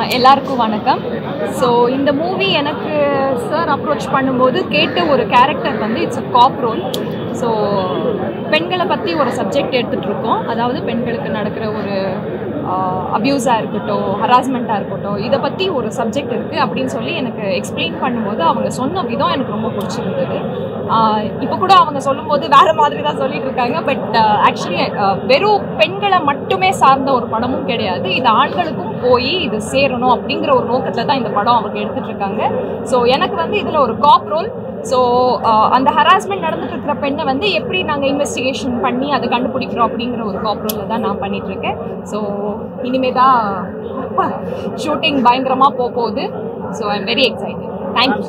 ஆஹ் எல்லாருக்கும் வணக்கம் ஸோ இந்த மூவி எனக்கு சார் அப்ரோச் பண்ணும்போது கேட்ட ஒரு கேரக்டர் வந்து it's a cop role so பெண்களை பற்றி ஒரு சப்ஜெக்ட் எடுத்துகிட்டு இருக்கோம் அதாவது பெண்களுக்கு நடக்கிற ஒரு அப்யூஸாக இருக்கட்டும் ஹராஸ்மெண்ட்டாக இருக்கட்டும் இதை பற்றி ஒரு சப்ஜெக்ட் இருக்குது அப்படின்னு சொல்லி எனக்கு எக்ஸ்பிளைன் பண்ணும்போது அவங்க சொன்ன விதம் எனக்கு ரொம்ப பிடிச்சிருந்தது இப்போ கூட அவங்க சொல்லும்போது வேறு மாதிரி தான் சொல்லிட்டு இருக்காங்க பட் ஆக்சுவலி வெறும் பெண்களை மட்டுமே சார்ந்த ஒரு படமும் கிடையாது இது ஆண்களுக்கும் போய் இது சேரணும் அப்படிங்கிற ஒரு நோக்கத்தில் தான் இந்த படம் அவங்க எடுத்துட்டு இருக்காங்க ஸோ எனக்கு வந்து இதில் ஒரு காப் ரோல் ஸோ அந்த ஹராஸ்மெண்ட் நடந்துட்டு இருக்கிற பெண்ணை வந்து எப்படி நாங்கள் இன்வெஸ்டிகேஷன் பண்ணி அதை கண்டுபிடிக்கிறோம் அப்படிங்கிற ஒரு காப் ரோலில் தான் நான் பண்ணிட்டு இருக்கேன் ஸோ இனிமே தான் ஷூட்டிங் பயங்கரமாக போக போகுது so I am very excited thank you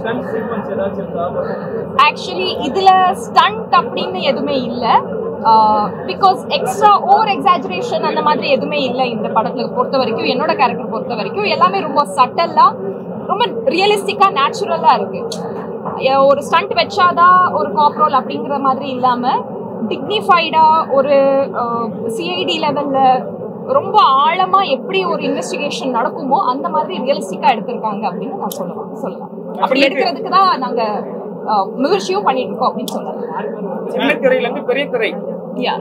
actually இதில் ஸ்டண்ட் அப்படின்னு எதுவுமே இல்லை பிகாஸ் எக்ஸ்ட்ரா ஓவர் எக்ஸாஜரேஷன் அந்த மாதிரி எதுவுமே இல்லை இந்த படத்தில் பொறுத்த வரைக்கும் என்னோட கேரக்டர் பொறுத்த வரைக்கும் எல்லாமே ரொம்ப சட்டலாக ரொம்ப ரியலிஸ்டிக்காக நேச்சுரலாக இருக்குது ஒரு ஸ்டண்ட் வச்சாதான் ஒரு காப்ரோல் அப்படிங்கிற மாதிரி இல்லாமல் டிக்னிஃபைடாக ஒரு சிஐடி லெவலில் ரொம்ப ஆழமாக எப்படி ஒரு இன்வெஸ்டிகேஷன் நடக்குமோ அந்த மாதிரி ரியலிஸ்டிக்காக எடுத்திருக்காங்க அப்படின்னு நான் சொல்லலாம் சொல்லலாம் அப்படி எடுக்கிறதுக்கு தான் நாங்கள் முயற்சியும் பண்ணிட்டு இருக்கோம் அப்படின்னு சொல்லலாம் சின்ன திரையில இருந்து பெரிய திரை யா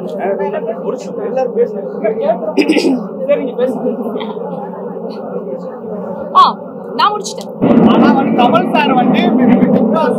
சரிங்க பேசுங்க ஆ நான் முடிச்சிட்டேன் ஆனா வந்து கமல் சார் வந்து பிக் பாஸ்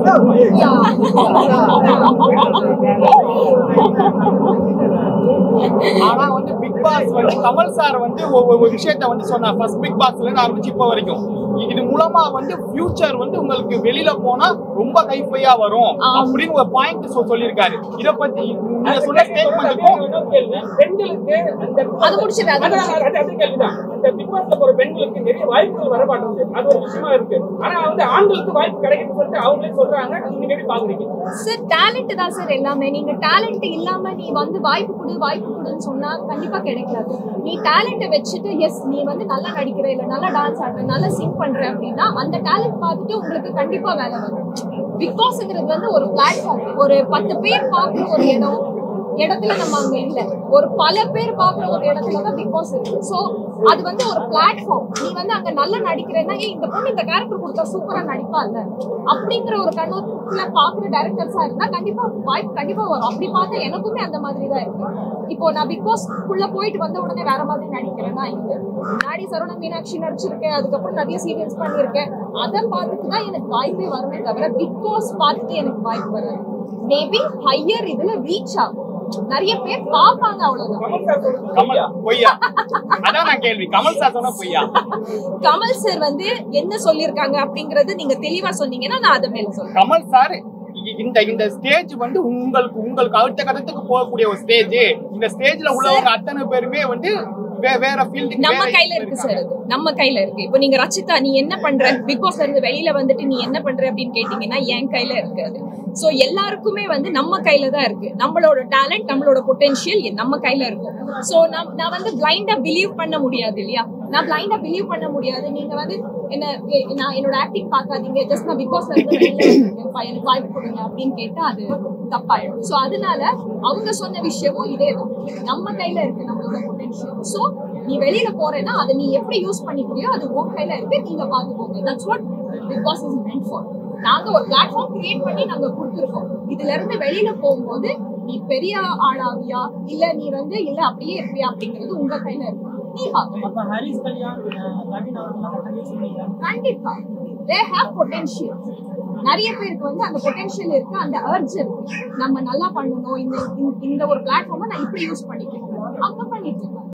ஆனா வந்து பிக் பாஸ் வந்து கமல் சார் வந்து ஒவ்வொரு ஒரு விஷயத்த வந்து சொன்னார் ஃபர்ஸ்ட் பிக் பாஸ்ல இருந்து ஆரம்பிச்சு இப்ப வரைக்கும் இது மூலமா வந்து ஃபியூச்சர் வந்து உங்களுக்கு வெளியில போனா ரொம்ப கைஃபையா வரும் ஆம். அப்படின்னு ஒரு பாயிண்ட் சொல்லியிருக்காரு இத பத்தி நீங்க சொன்ன ஸ்டேட்மெண்ட்டுக்கும் பெண்களுக்கு அந்த அது முடிச்சது அது அதான் அது- அது- அது கேள்விதான். அந்த பிக் பாஸ்ல போற பெண்களுக்கு நிறைய வாய்ப்புகள் வர மாட்டேங்குது அது ஒரு விஷயமா இருக்கு ஆனா வந்து ஆண்களுக்கு வாய்ப்பு கிடைக்குதுன்னு சொல்லிட்டு அவங்களே சொல்றாங்க அது நீங்க எப்படி பாக்குறீங்க சார் டேலண்ட் தான் சார் எல்லாமே நீங்க டேலண்ட் இல்லாம நீ வந்து வாய்ப்பு கொடு வாய்ப்பு கொடுன்னு சொன்னா கண்டிப்பா கிடைக்காது நீ டேலண்ட்டை வச்சுட்டு எஸ் நீ வந்து நல்லா நடிக்கிற இல்ல நல்லா டான்ஸ் ஆடுற நல்லா சிங் பண்ற அப்படின்னா அந்த டேலண்ட் பார்த்துட்டு உங்களுக்கு கண்டிப்பா வேலை வரும் பிக் பாஸ்ங்கிறது வந்து ஒரு பிளாட்ஃபார்ம் ஒரு பத்து பேர் பார்க்குற ஒரு இடம் இடத்துல நம்ம அங்க இல்ல ஒரு பல பேர் பார்க்குற ஒரு இடத்துல தான் பிக் பாஸ் இருக்கு ஸோ அது வந்து ஒரு பிளாட்ஃபார்ம் நீ வந்து அங்க நல்லா நடிக்கிறேன்னா ஏய் இந்த பொண்ணு இந்த கேரக்டர் கொடுத்தா சூப்பரா நடிப்பா இல்ல அப்படிங்கிற ஒரு கண்ணோட்டத்துல பாக்குற டேரக்டர்ஸா இருந்தா கண்டிப்பா வாய்ப்பு கண்டிப்பா வரும் அப்படி பார்த்தா எனக்குமே அந்த மாதிரி தான் இருக்கு இப்போ நான் பிக் பாஸ் குள்ள போயிட்டு வந்த உடனே வேற மாதிரி நடிக்கிறேன்னா இல்ல முன்னாடி சரவண மீனாட்சி நடிச்சிருக்கேன் அதுக்கப்புறம் நிறைய சீரியல்ஸ் பண்ணியிருக்கேன் அதை பார்த்துட்டு தான் எனக்கு வாய்ப்பே வருமே தவிர பிக் பாஸ் பார்த்துட்டு எனக்கு வாய்ப்பு வராது மேபி ஹையர் இதுல ரீச் ஆகும் நிறைய பேர் பார்ப்பாங்க அவ்வளவுதான் கமல் சார் சொல்றது கமல் பொய்யா அதான் நான் கேள்வி கமல் சார் சொன்னா பொய்யா கமல் சார் வந்து என்ன சொல்லியிருக்காங்க அப்படிங்கறது நீங்க தெளிவா சொன்னீங்கன்னா நான் அதை மேல சொல்றேன் கமல் சார் இ- இந்த இந்த ஸ்டேஜ் வந்து உங்களுக்கு உங்களுக்கு அடுத்த கட்டத்துக்கு போகக்கூடிய ஒரு ஸ்டேஜ் இந்த ஸ்டேஜ்ல உள்ளவங்க அத்தனை பேருமே வந்து வே- வேற ஃபீல்டுக்கு நம்ம கையில இருக்கு சார் அது நம்ம கையில இருக்கு இப்போ நீங்க ரச்சிதா நீ என்ன பண்ற பிக் பாஸ்ல இருந்து வெளியில வந்துட்டு நீ என்ன பண்ற அப்படின்னு கேட்டீங்கன்னா என் கையில இருக்கு அது சோ எல்லாருக்குமே வந்து நம்ம கையில தான் இருக்கு நம்மளோட டேலண்ட் நம்மளோட பொட்டென்ஷியல் நம்ம கையில இருக்கும் சோ நான் நான் வந்து பிளைண்டா பிலீவ் பண்ண முடியாது இல்லையா நான் பிளைண்டா பிலீவ் பண்ண முடியாது நீங்க வந்து என்ன எ- நான் என்னோட ஆக்டிங் பார்க்காதீங்க ஜஸ்ட் நான் பிக் பாஸ்ல இருந்து வெளியில வந்திருக்கேன்ப்பா, எனக்கு வாய்ப்பு கொடுங்க அப்படின்னு கேட்டா அது தப்பாயிடும் சோ அதனால அவங்க சொன்ன விஷயமும் இதே தான் நம்ம கையில இருக்கு நம்மளோட பொட்டென்ஷியல் சோ நீ வெளியில போறேன்னா அதை நீ எப்படி யூஸ் பண்ணிக்கிறியோ அது உன் கையில இருக்கு நீங்க பாத்துக்கோங்க that's what Big Boss is meant for நாங்க ஒரு பிளாட்ஃபார்ம் கிரியேட் பண்ணி நாங்க கொடுத்துருக்கோம் இதுல இருந்து வெளியில போகும்போது நீ பெரிய ஆளாவியா இல்ல நீ வந்து இல்ல அப்படியே இருப்பியா அப்படிங்கிறது உங்க கையில இருக்கு நீ பாக்கணும் அப்ப ஹரிஸ் கல்யாண் அஹ், நவீன் அவர்கள்லாம் கட்டாயம் சொன்னீங்க கண்டிப்பா தே ஹேவ் பொட்டென்ஷியல் நிறைய பேருக்கு வந்து அந்த பொட்டென்ஷியல் இருக்கு அந்த அர்ஜ் இருக்கு நம்ம நல்லா பண்ணணும் இந்த இந்த- இந்த ஒரு பிளாட்ஃபார்மை நான் இப்படி யூஸ் பண்ணிக்கிறேன் அவங்க பண்ணிட்டு இருக்காங்க